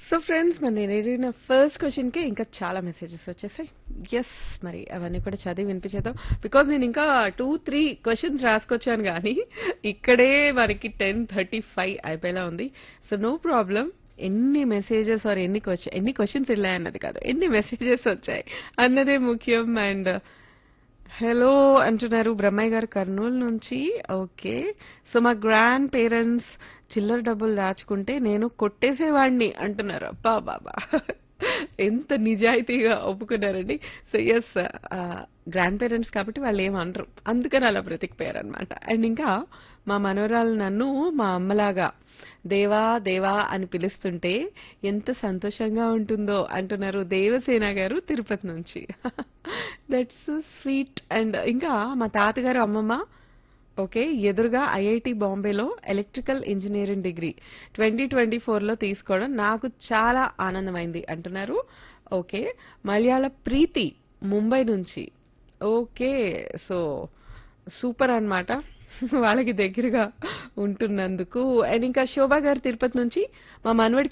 so friends మరి నేను అడిగిన ఫస్ట్ క్వశ్చన్ కి ఇంకా చాలా మెసేజెస్ వచ్చేసాయి ఎస్ మరి అవన్నీ కూడా చదివి వినిపించేద్దాం బికాజ్ నేను ఇంకా టూ త్రీ క్వశ్చన్స్ రాసుకొచ్చాను కానీ ఇక్కడే మనకి టెన్ థర్టీ ఫైవ్ అయిపోయేలా ఉంది సో నో ప్రాబ్లం ఎన్ని మెసేజెస్ ఆర్ ఎన్ని క్వశ్చన్ ఎన్ని క్వశ్చన్స్ వెళ్ళాయి అన్నది కాదు ఎన్ని మెసేజెస్ వచ్చాయి అన్నదే ముఖ్యం అండ్ హలో అంటున్నారు బ్రహ్మయ్య గారు కర్నూలు నుంచి ఓకే సో మా గ్రాండ్ పేరెంట్స్ చిల్లర డబ్బులు దాచుకుంటే నేను కొట్టేసేవాడిని అంటున్నారు అబ్బా బాబా ఎంత నిజాయితీగా ఒప్పుకున్నారండి సో ఎస్ గ్రాండ్ పేరెంట్స్ కాబట్టి వాళ్ళు ఏమనరు అందుకని అలా బ్రతికిపోయారు అనమాట అండ్ ఇంకా మా మనవరాలు నన్ను మా అమ్మలాగా దేవా దేవా అని పిలుస్తుంటే ఎంత సంతోషంగా ఉంటుందో అంటున్నారు దేవసేన గారు తిరుపతి నుంచి దట్స్ స్వీట్ అండ్ ఇంకా మా తాతగారు అమ్మమ్మ ఓకే ఎదురుగా ఐఐటి బాంబేలో electrical engineering degree twenty twenty ఫోర్లో తీసుకోవడం నాకు చాలా ఆనందమైంది అంటున్నారు ఓకే మలయాళ ప్రీతి ముంబై నుంచి ఓకే సో సూపర్ అన్నమాట వాళ్ళకి దగ్గరగా ఉంటున్నందుకు అండ్ ఇంకా శోభా గారు తిరుపతి నుంచి మా మనవడికి